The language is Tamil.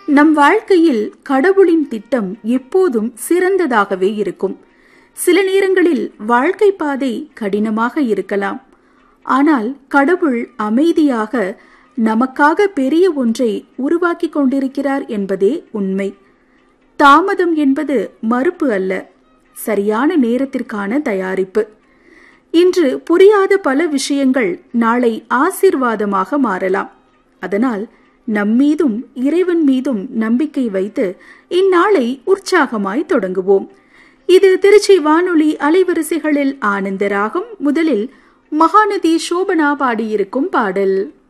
நம் வாழ்க்கையில் கடவுளின் திட்டம் எப்போதும் சிறந்ததாகவே இருக்கும் சில நேரங்களில் வாழ்க்கை பாதை கடினமாக இருக்கலாம் ஆனால் கடவுள் அமைதியாக நமக்காக பெரிய ஒன்றை உருவாக்கி கொண்டிருக்கிறார் என்பதே உண்மை தாமதம் என்பது மறுப்பு அல்ல சரியான நேரத்திற்கான தயாரிப்பு இன்று புரியாத பல விஷயங்கள் நாளை ஆசீர்வாதமாக மாறலாம் அதனால் நம்மீதும் இறைவன் மீதும் நம்பிக்கை வைத்து இந்நாளை உற்சாகமாய் தொடங்குவோம் இது திருச்சி வானொலி அலைவரிசைகளில் ஆனந்தராகும் முதலில் மகாநதி சோபனா பாடியிருக்கும் பாடல்